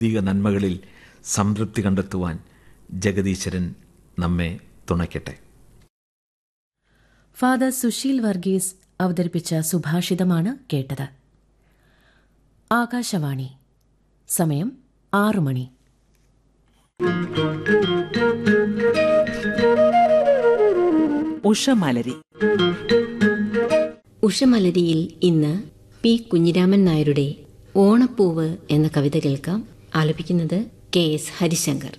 ദൈവിക നന്മകളിൽ സംതൃപ്തി കണ്ടെത്തുവാൻ ജഗദീശ്വരൻ നമ്മെ തുണയ്ക്കട്ടെ ഫാദർ സുശീൽ വർഗീസ് അവതരിപ്പിച്ച സുഭാഷിതമാണ് കേട്ടത് ആകാശവാണി സമയം ആറു മണി ഉഷമലരി ഉഷമലരിയിൽ ഇന്ന് പി കുഞ്ഞിരാമൻ നായരുടെ ഓണപ്പൂവ് എന്ന കവിത കേൾക്കാം ആലപിക്കുന്നത് കെ എസ് ഹരിശങ്കർ